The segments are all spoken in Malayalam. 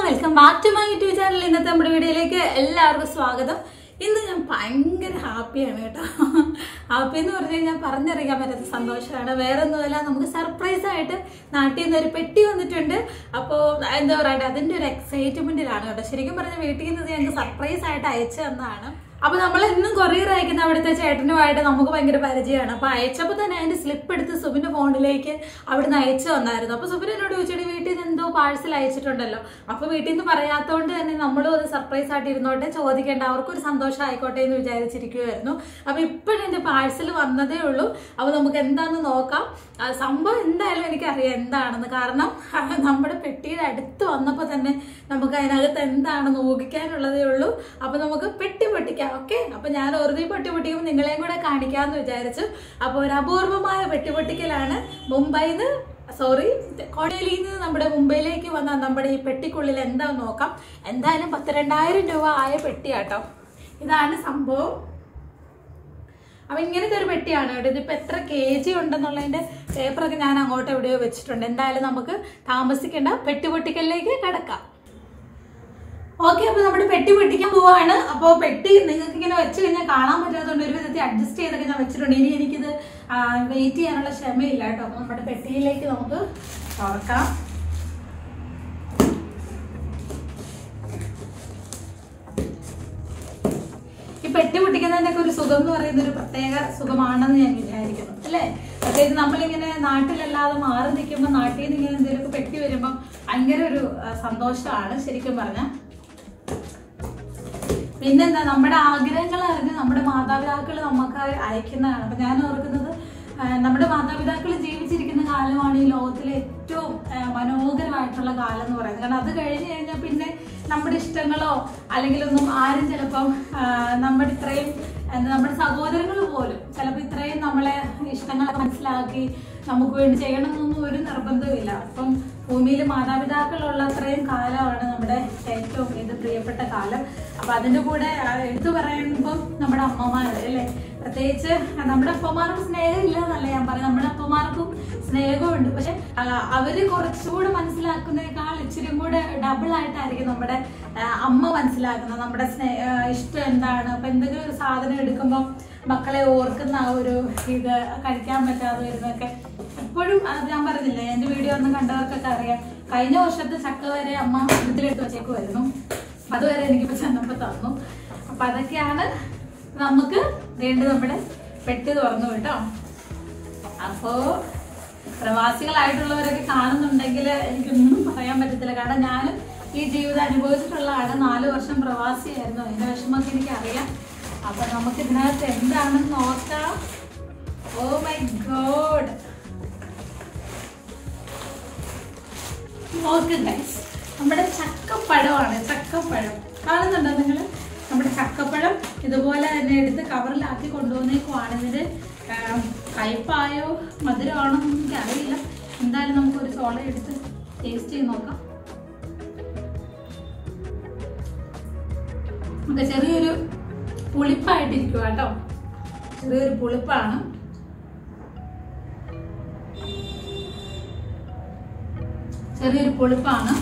welcome back to my YouTube channel ഇന്നത്തെ നമ്മുടെ വീഡിയോയിലേക്ക് എല്ലാവർക്കും സ്വാഗതം ഇന്ന് ഞാൻ ഭയങ്കര ഹാപ്പിയാണ് കേട്ടോ ഹാപ്പി എന്ന് പറഞ്ഞു കഴിഞ്ഞാൽ പറഞ്ഞറിയിക്കാൻ പറ്റാത്ത സന്തോഷമാണ് വേറെ ഒന്നുമല്ല നമുക്ക് സർപ്രൈസ് ആയിട്ട് നാട്ടിൽ നിന്ന് ഒരു പെട്ടി വന്നിട്ടുണ്ട് അപ്പോൾ എന്താ പറയുക അതിൻ്റെ ഒരു എക്സൈറ്റ്മെന്റിലാണ് കേട്ടോ ശരിക്കും പറഞ്ഞാൽ വീട്ടിൽ നിന്ന് ഞങ്ങൾക്ക് സർപ്രൈസ് ആയിട്ട് അയച്ചു തന്നതാണ് അപ്പൊ നമ്മൾ ഇന്നും കൊറിയർ അയക്കുന്ന അവിടുത്തെ ചേട്ടനുമായിട്ട് നമുക്ക് ഭയങ്കര പരിചയമാണ് അപ്പൊ അയച്ചപ്പോൾ തന്നെ അതിന്റെ സ്ലിപ്പ് എടുത്ത് സുബിന്റെ ഫോണിലേക്ക് അവിടുന്ന് അയച്ചു വന്നായിരുന്നു അപ്പൊ സുബിൻ എന്നോട് ചോദിച്ചിട്ട് വീട്ടിൽ നിന്ന് എന്തോ പാഴ്സൽ അയച്ചിട്ടുണ്ടല്ലോ അപ്പൊ വീട്ടിൽ നിന്ന് പറയാത്തോണ്ട് തന്നെ നമ്മളും അത് സർപ്രൈസ് ആയിട്ട് ഇരുന്നോട്ടെ ചോദിക്കേണ്ട അവർക്കൊരു സന്തോഷം ആയിക്കോട്ടെ എന്ന് വിചാരിച്ചിരിക്കുമായിരുന്നു അപ്പൊ ഇപ്പോഴും എന്റെ പാഴ്സൽ വന്നതേ ഉള്ളൂ അപ്പൊ നമുക്ക് എന്താന്ന് നോക്കാം ആ സംഭവം എന്തായാലും എനിക്കറിയാം എന്താണെന്ന് കാരണം നമ്മുടെ പെട്ടിയുടെ അടുത്ത് വന്നപ്പോൾ തന്നെ നമുക്ക് അതിനകത്ത് എന്താണെന്ന് ഊഹിക്കാനുള്ളതേ ഉള്ളൂ അപ്പൊ നമുക്ക് പെട്ടി പൊട്ടിക്കാം ഓക്കെ അപ്പൊ ഞാൻ വെറുതെ പെട്ടി പൊട്ടിക്കുമ്പോൾ നിങ്ങളെയും കൂടെ കാണിക്കാമെന്ന് വിചാരിച്ചു അപ്പോൾ ഒരു അപൂർവമായ പെട്ടി പൊട്ടിക്കലാണ് മുംബൈയിൽ നിന്ന് സോറി കോടതിയിൽ നിന്ന് നമ്മുടെ മുംബൈയിലേക്ക് വന്ന നമ്മുടെ ഈ പെട്ടിക്കുള്ളിൽ എന്താന്ന് നോക്കാം എന്തായാലും പത്ത് രണ്ടായിരം രൂപ ആയ പെട്ടിയാട്ടോ ഇതാണ് സംഭവം അപ്പൊ ഇങ്ങനത്തെ ഒരു പെട്ടിയാണ് കേട്ടോ ഇതിപ്പോ എത്ര കെ ജി ഉണ്ടെന്നുള്ളതിന്റെ പേപ്പറൊക്കെ ഞാൻ അങ്ങോട്ട് എവിടെയോ വെച്ചിട്ടുണ്ട് എന്തായാലും നമുക്ക് താമസിക്കേണ്ട പെട്ടി പൊട്ടിക്കലിലേക്ക് കിടക്കാം ഓക്കെ അപ്പൊ നമ്മുടെ പെട്ടി പൊട്ടിക്കാൻ പോവാണ് അപ്പോൾ പെട്ടി നിങ്ങൾക്ക് ഇങ്ങനെ വെച്ച് കഴിഞ്ഞാൽ കാണാൻ പറ്റാത്തതുകൊണ്ട് ഒരു വിധത്തിൽ അഡ്ജസ്റ്റ് ചെയ്തൊക്കെ ഞാൻ വെച്ചിട്ടുണ്ട് ഇനി എനിക്കിത് വെയിറ്റ് ചെയ്യാനുള്ള ക്ഷമയില്ല കേട്ടോ അപ്പൊ നമ്മുടെ പെട്ടിയിലേക്ക് നമുക്ക് തുറക്കാം ഈ പെട്ടി പൊട്ടിക്കുന്നതിന്റെ ഒക്കെ ഒരു സുഖം എന്ന് പറയുന്ന ഒരു പ്രത്യേക സുഖമാണെന്ന് ഞാൻ വിചാരിക്കുന്നു അല്ലേ പ്രത്യേകിച്ച് നമ്മളിങ്ങനെ നാട്ടിലല്ലാതെ മാറി നിൽക്കുമ്പോൾ നാട്ടിൽ നിന്ന് ഇങ്ങനെ എന്തെങ്കിലുമൊക്കെ പെട്ടി വരുമ്പോൾ ഭയങ്കര ഒരു ആ, സന്തോഷമാണ് ശരിക്കും പറഞ്ഞാൽ പിന്നെന്താ നമ്മുടെ ആഗ്രഹങ്ങൾ അറിഞ്ഞ് നമ്മുടെ മാതാപിതാക്കൾ നമുക്ക് അയക്കുന്നതാണ് അപ്പൊ ഞാൻ ഓർക്കുന്നത് ആ, നമ്മുടെ മാതാപിതാക്കൾ ജീവിച്ചിരിക്കുന്ന കാലമാണ് ഈ ലോകത്തിലെ ഏറ്റവും ആ, മനോഹരമായിട്ടുള്ള കാലം എന്ന് പറയുന്നത് കാരണം അത് കഴിഞ്ഞ് കഴിഞ്ഞാൽ പിന്നെ നമ്മുടെ ഇഷ്ടങ്ങളോ അല്ലെങ്കിൽ ഒന്നും ആരും ചിലപ്പം ആ, നമ്മുടെ ഇത്രയും എന്താ നമ്മുടെ സഹോദരങ്ങൾ പോലും ചിലപ്പോൾ ഇത്രയും നമ്മളെ ഇഷ്ടങ്ങളൊക്കെ മനസ്സിലാക്കി നമുക്ക് വേണ്ടി ചെയ്യണമെന്നൊന്നും ഒരു നിർബന്ധമില്ല അപ്പം ഭൂമിയിൽ മാതാപിതാക്കളുള്ള അത്രയും കാലമാണ് നമ്മുടെ ഏറ്റവും ഇത് പ്രിയപ്പെട്ട കാലം അപ്പൊ അതിന്റെ കൂടെ ആ, എടുത്തു പറയുമ്പോൾ നമ്മുടെ അമ്മമാര് അല്ലേ പ്രത്യേകിച്ച് നമ്മുടെ അപ്പമാർക്കും സ്നേഹം ഇല്ല എന്നല്ല ഞാൻ പറയും നമ്മുടെ അപ്പമാർക്കും സ്നേഹമുണ്ട് പക്ഷെ ആ, അവര് കുറച്ചുകൂടെ മനസ്സിലാക്കുന്നതിനേക്കാൾ ഇച്ചിരി കൂടെ ഡബിൾ ആയിട്ടായിരിക്കും നമ്മുടെ ആ, അമ്മ മനസ്സിലാക്കുന്നത് നമ്മുടെ സ്നേഹ ആ, ഇഷ്ടം എന്താണ് അപ്പൊ എന്തെങ്കിലും ഒരു സാധനം എടുക്കുമ്പോൾ മക്കളെ ഓർക്കുന്ന ആ ഒരു ഇത് കഴിക്കാൻ പറ്റാതെ വരുന്നൊക്കെ എപ്പോഴും അത് ഞാൻ പറഞ്ഞില്ലേ എന്റെ വീഡിയോ ഒന്നും കണ്ടവർക്കൊക്കെ അറിയാം കഴിഞ്ഞ വർഷത്തെ ചക്ക വരെ അമ്മ ഇതിലെടുത്ത് വെച്ചേക്കുമായിരുന്നു അതുവരെ എനിക്കിപ്പോ ചെന്നപ്പോ തന്നു അപ്പൊ അതൊക്കെയാണ് നമുക്ക് വേണ്ടി നമ്മുടെ പെട്ടി തുറന്നു കേട്ടോ അപ്പോ പ്രവാസികളായിട്ടുള്ളവരൊക്കെ കാണുന്നുണ്ടെങ്കിൽ എനിക്കൊന്നും പറയാൻ പറ്റത്തില്ല കാരണം ഞാനും ഈ ജീവിതം അനുഭവിച്ചിട്ടുള്ളതാണ് നാല് വർഷം പ്രവാസിയായിരുന്നു അതിന്റെ വിഷമമൊക്കെ എനിക്കറിയാം അപ്പൊ നമുക്ക് ഇതിനകത്ത് എന്താണെന്ന് നോക്കാം ഓ മൈ ഗോഡ് നോക്ക് ഗൈസ് നമ്മുടെ ചക്കപ്പഴമാണ് ചക്കപ്പഴം കാണുന്നുണ്ടോ നിങ്ങൾ നമ്മുടെ ചക്കപ്പഴം ഇതുപോലെ തന്നെ എടുത്ത് കവറിലാക്കി കൊണ്ടുവന്നേക്കുവാണ് ഇതിന് കയ്പായോ മധുരമാണോ എന്ന് എനിക്ക് അറിയില്ല എന്തായാലും നമുക്ക് ഒരു ചോള എടുത്ത് ടേസ്റ്റ് ചെയ്ത് നോക്കാം നമുക്ക് ചെറിയൊരു പുളിപ്പായിട്ടിരിക്കുക കേട്ടോ ചെറിയൊരു പുളിപ്പാണ് ചെറിയൊരു പുളിപ്പാണ്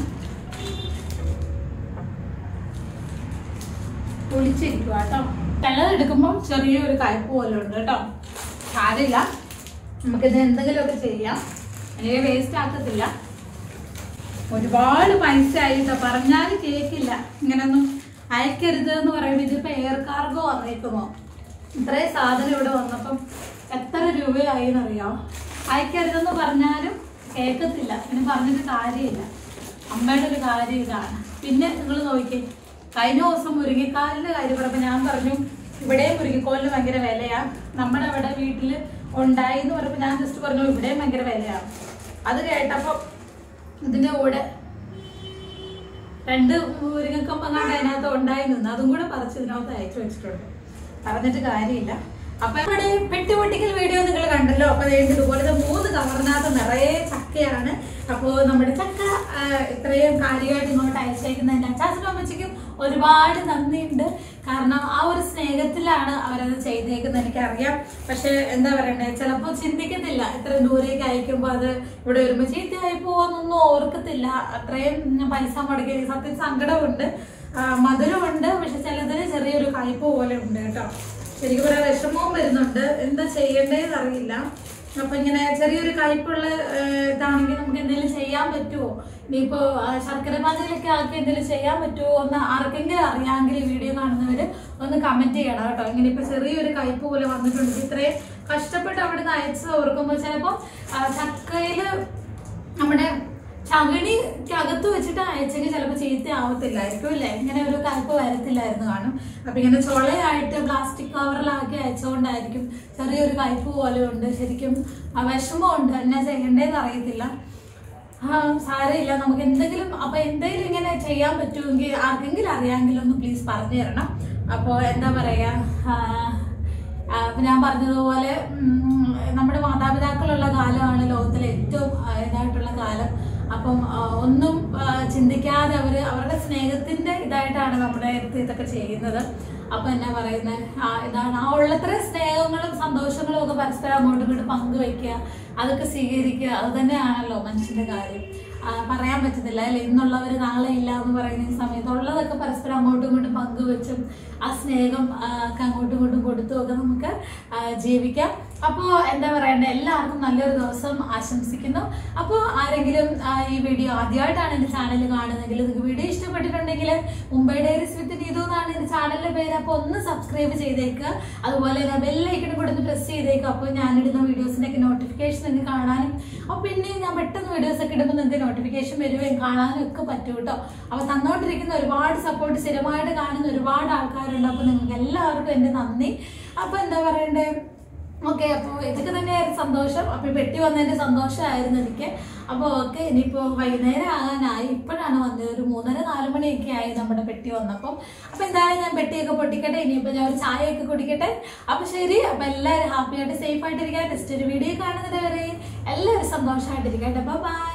പുളിച്ചിരിക്കുക കേട്ടോ ചിലത് എടുക്കുമ്പോൾ ചെറിയൊരു കയ്പ് പോലെ ഉണ്ട് കേട്ടോ സാരില്ല നമുക്കിത് എന്തെങ്കിലുമൊക്കെ ചെയ്യാം എനിക്ക് വേസ്റ്റ് ആക്കത്തില്ല ഒരുപാട് പൈസ ആയിട്ടോ പറഞ്ഞാൽ കേൾക്കില്ല ഇങ്ങനൊന്നും അയക്കരുത് എന്ന് പറയുമ്പോൾ ഇതിപ്പോ എയർ കാർഗോ വന്നേക്കുമോ ഇത്രയും സാധനം ഇവിടെ വന്നപ്പം എത്ര രൂപയായി എന്നറിയാം അയക്കരുതെന്ന് പറഞ്ഞാലും കേൾക്കത്തില്ല പിന്നെ പറഞ്ഞിട്ട് കാര്യമില്ല അമ്മയുടെ ഒരു കാര്യം ഇതാണ് പിന്നെ നിങ്ങൾ നോക്കിക്കേ കഴിഞ്ഞ ദിവസം മുരിങ്ങിക്കാലിന്റെ കാര്യം പറഞ്ഞപ്പോൾ ഞാൻ പറഞ്ഞു ഇവിടെയും മുരിങ്ങിക്കോലിന് ഭയങ്കര വിലയാ നമ്മുടെ അവിടെ വീട്ടിൽ ഉണ്ടായി എന്ന് പറഞ്ഞപ്പോൾ ഞാൻ ജസ്റ്റ് പറഞ്ഞു ഇവിടെയും ഭയങ്കര വിലയാണ് അത് കേട്ടപ്പോൾ ഇതിന്റെ കൂടെ രണ്ട് മുരിങ്ങക്കമ്പങ്ങാണ്ട് അതിനകത്ത് ഉണ്ടായി നിന്ന് അതും കൂടെ പറിച്ച് ഇതിനകത്ത് അയച്ചു വെച്ചിട്ടുണ്ട് പറഞ്ഞിട്ട് കാര്യമില്ല അപ്പൊ നമ്മുടെ പെട്ടിപൊട്ടിക്കൽ വീഡിയോ നിങ്ങൾ കണ്ടല്ലോ അപ്പൊ ദേ ഇതുപോലത്തെ മൂന്ന് കവറിനകത്ത് നിറയെ ചക്കയാണ് അപ്പോ നമ്മുടെ ചക്ക ആ, ഇത്രയും കാര്യമായിട്ട് ഇങ്ങോട്ട് അയച്ചേക്കുന്നതിന് അച്ചാച്ചനും അമ്മച്ചിക്കും ഒരുപാട് നന്ദിയുണ്ട് കാരണം ആ ഒരു സ്നേഹത്തിലാണ് അവരത് ചെയ്തേക്കുന്നത് എനിക്കറിയാം പക്ഷെ എന്താ പറയണ്ടേ ചിലപ്പോൾ ചിന്തിക്കത്തില്ല ഇത്രയും ദൂരേക്ക് അയക്കുമ്പോൾ അത് ഇവിടെ വരുമ്പോൾ ചീത്തയായി പോകുന്നൊന്നും ഓർക്കത്തില്ല അത്രയും പൈസ മുടക്കി സത്യം സങ്കടമുണ്ട് ആ, മധുരമുണ്ട് പക്ഷെ ചിലതിന് ചെറിയൊരു കയ്പ് പോലെ ഉണ്ട് കേട്ടോ ശരിക്കും പറയാൻ വിഷമവും വരുന്നുണ്ട് എന്താ ചെയ്യേണ്ടതെന്ന് അറിയില്ല അപ്പൊ ഇങ്ങനെ ചെറിയൊരു കയ്പുള്ള ഏഹ്, ഇതാണെങ്കിൽ നമുക്ക് എന്തെങ്കിലും ചെയ്യാൻ പറ്റുമോ ഇനിയിപ്പോ ആ, ശർക്കര പാചകമൊക്കെ ആക്കി എന്തെങ്കിലും ചെയ്യാൻ പറ്റുമോ എന്ന് ആർക്കെങ്കിലും അറിയാമെങ്കിൽ ഈ വീഡിയോ കാണുന്നവര് ഒന്ന് കമന്റ് ചെയ്യണം കേട്ടോ ഇങ്ങനെ ഇപ്പൊ ചെറിയൊരു കയ്പ് പോലെ വന്നിട്ടുണ്ട് ഇത്രയും കഷ്ടപ്പെട്ട് അവിടെ നിന്ന് അയച്ച് ഓർക്കുമ്പോൾ ചിലപ്പോൾ ചക്കയില് നമ്മുടെ ചകിണിക്ക് അകത്ത് വെച്ചിട്ട് അയച്ചെങ്കിൽ ചിലപ്പോൾ ചീത്ത ആവത്തില്ലായിരിക്കും അല്ലേ ഇങ്ങനെ ഒരു കയ്പ് വരത്തില്ലായിരുന്നു കാണും അപ്പൊ ഇങ്ങനെ ചുളയായിട്ട് പ്ലാസ്റ്റിക് കവറിലാക്കി അയച്ചുകൊണ്ടായിരിക്കും ചെറിയൊരു കയ്പ് പോലെ ഉണ്ട് ശരിക്കും ആ വിഷമമുണ്ട് എന്നാ ചെയ്യണ്ടേന്ന് അറിയത്തില്ല ആ സാരമില്ല നമുക്ക് എന്തെങ്കിലും അപ്പൊ എന്തെങ്കിലും ഇങ്ങനെ ചെയ്യാൻ പറ്റുമെങ്കിൽ ആർക്കെങ്കിലും അറിയാമെങ്കിൽ ഒന്ന് പ്ലീസ് പറഞ്ഞു തരണം അപ്പോൾ എന്താ പറയാ ആ, ആ, ഇപ്പൊ ഞാൻ പറഞ്ഞതുപോലെ ഉം, നമ്മുടെ മാതാപിതാക്കളുള്ള കാലമാണ് ലോകത്തിലെ ഏറ്റവും ആ, ഇതായിട്ടുള്ള കാലം അപ്പം ആ, ഒന്നും ആ, ചിന്തിക്കാതെ അവര് അവരുടെ സ്നേഹത്തിന്റെ ഇതായിട്ടാണ് നമ്മുടെ അടുത്ത് ഇതൊക്കെ ചെയ്യുന്നത് അപ്പൊ എന്നാ പറയുന്നത് ഇതാണ് ആ ഉള്ളത്ര സ്നേഹങ്ങളും സന്തോഷങ്ങളും ഒക്കെ പരസ്പരം അങ്ങോട്ടും ഇങ്ങോട്ടും പങ്കുവെക്കുക അതൊക്കെ സ്വീകരിക്കുക അത് തന്നെയാണല്ലോ മനുഷ്യന്റെ കാര്യം ആ, പറയാൻ പറ്റുന്നില്ല അല്ലെ ഇന്നുള്ളവർ നാളെ ഇല്ല എന്ന് പറയുന്ന ഈ സമയത്ത് ഉള്ളതൊക്കെ പരസ്പരം അങ്ങോട്ടും ഇങ്ങോട്ടും പങ്കുവെച്ചും ആ സ്നേഹം ആ, ഒക്കെ അങ്ങോട്ടും ഇങ്ങോട്ടും കൊടുത്തും ഒക്കെ നമുക്ക് ആ, ജീവിക്കാം അപ്പോൾ എന്താ പറയണ്ടേ എല്ലാവർക്കും നല്ലൊരു ദിവസം ആശംസിക്കുന്നു അപ്പോൾ ആരെങ്കിലും ആ, ഈ വീഡിയോ ആദ്യമായിട്ടാണ് എൻ്റെ ചാനൽ കാണുന്നതെങ്കിൽ നിങ്ങൾക്ക് വീഡിയോ ഇഷ്ടപ്പെട്ടിട്ടുണ്ടെങ്കിൽ മുംബൈ ഡയറീസ് വിത്ത് നീതു എന്നാണ് എൻ്റെ ചാനലിൻ്റെ പേര് അപ്പോൾ ഒന്ന് സബ്സ്ക്രൈബ് ചെയ്തേക്കുക അതുപോലെ ബെല്ലൈക്കണും കൂടെ ഒന്ന് പ്രസ് ചെയ്തേക്കുക അപ്പോൾ ഞാനിടുന്ന വീഡിയോസിൻ്റെ ഒക്കെ നോട്ടിഫിക്കേഷൻ നിങ്ങൾക്ക് കാണാനും അപ്പോൾ പിന്നെ ഞാൻ പെട്ടെന്ന് വീഡിയോസ് ഒക്കെ ഇടുമ്പോൾ നിങ്ങൾക്ക് നോട്ടിഫിക്കേഷൻ വരുകയും കാണാനും ഒക്കെ പറ്റും കേട്ടോ അപ്പോൾ തന്നുകൊണ്ടിരിക്കുന്ന ഒരുപാട് സപ്പോർട്ട് സ്ഥിരമായിട്ട് കാണുന്ന ഒരുപാട് ആൾക്കാരുണ്ട് അപ്പോൾ നിങ്ങൾക്ക് എല്ലാവർക്കും എൻ്റെ നന്ദി അപ്പോൾ എന്താ പറയണ്ടേ ഓക്കെ അപ്പോൾ ഇതൊക്കെ തന്നെയായിരുന്നു സന്തോഷം അപ്പോൾ പെട്ടി വന്നതിന്റെ സന്തോഷമായിരുന്നു എനിക്ക് അപ്പോൾ ഓക്കെ ഇനിയിപ്പോൾ വൈകുന്നേരം ആകാനായി ഇപ്പോഴാണ് വന്നത് ഒരു മൂന്നര നാല് മണിയൊക്കെ ആയി നമ്മുടെ പെട്ടി വന്നപ്പോൾ അപ്പോൾ എന്തായാലും ഞാൻ പെട്ടിയൊക്കെ പൊട്ടിക്കട്ടെ ഇനിയിപ്പോൾ ഞാൻ ഒരു ചായയൊക്കെ കുടിക്കട്ടെ അപ്പോൾ ശരി അപ്പോൾ എല്ലാവരും ഹാപ്പി ആയിട്ട് സേഫ് ആയിട്ടിരിക്കാൻ നെക്സ്റ്റ് ഒരു വീഡിയോ കാണുന്നത് വരെ എല്ലാവരും സന്തോഷമായിട്ടിരിക്കട്ടെ ബൈ